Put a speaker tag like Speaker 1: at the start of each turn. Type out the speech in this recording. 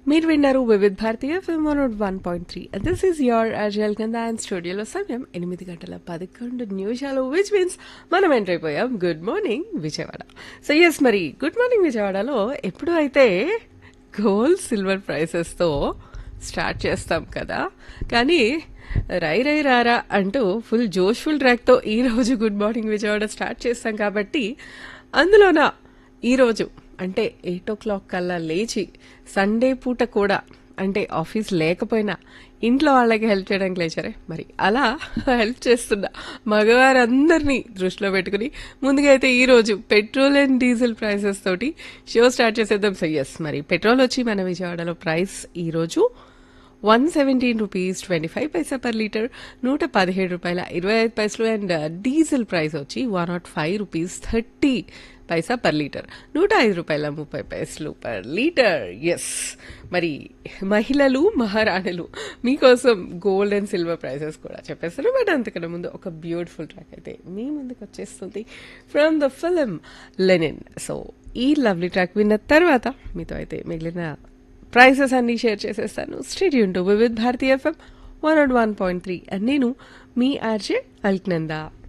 Speaker 1: మీరు విన్నారు Vividh Bharatiya film one one point three this is your అజల్ కింద అండ్ స్టూడియోలో సమయం ఎనిమిది గంటల పదకొండు నిమిషాలు విచ్ మీన్స్ మనం ఎంటర్ అయిపోయాం good morning Vijayawada so yes మరి గుడ్ మార్నింగ్ విజయవాడలో ఎప్పుడు అయితే గోల్డ్ సిల్వర్ ప్రైసెస్తో స్టార్ట్ చేస్తాం కదా కానీ రై రై రారా అంటూ ఫుల్ జోష్ఫుల్ ట్రాక్తో ఈ రోజు గుడ్ మార్నింగ్ విజయవాడ స్టార్ట్ చేస్తాం కాబట్టి అందులోన ఈరోజు అంటే ఎయిట్ ఓ క్లాక్ కల్లా లేచి సండే పూట కూడా అంటే ఆఫీస్ లేకపోయినా ఇంట్లో వాళ్ళకి హెల్ప్ చేయడానికి లేచారే మరి అలా హెల్ప్ చేస్తున్న మగవారందరినీ దృష్టిలో పెట్టుకుని ముందుగా అయితే ఈరోజు పెట్రోల్ అండ్ డీజిల్ ప్రైసెస్ తోటి షో స్టార్ట్ చేసేద్దాం సో ఎస్ మరి పెట్రోల్ వచ్చి మన విజయవాడలో ప్రైస్ ఈరోజు one seventeen rupees twenty five paisa per litre నూట పదిహేడు రూపాయల ఇరవై ఐదు పైసలు అండ్ డీజిల్ ప్రైస్ వచ్చి one nought five rupees thirty paisa per litre నూట ఐదు రూపాయల ముప్పై పైసలు పర్ లీటర్ ఎస్ మరి మహిళలు మహారాణులు మీకోసం గోల్డ్ అండ్ సిల్వర్ ప్రైసెస్ కూడా చెప్పేస్తాను బట్ అంతకన్నా ముందు ఒక బ్యూటిఫుల్ ట్రాక్ అయితే మీ ముందుకు వచ్చేస్తుంది from the film Lenin so ఈ లవ్లీ ట్రాక్ విన్న తర్వాత మీతో అయితే మిగిలిన ప్రైసెస్ అన్ని షేర్ చేసేస్తాను stadium to Vividh Bharati FM one and one point three and నేను మీ ఆర్జే అల్క్నందా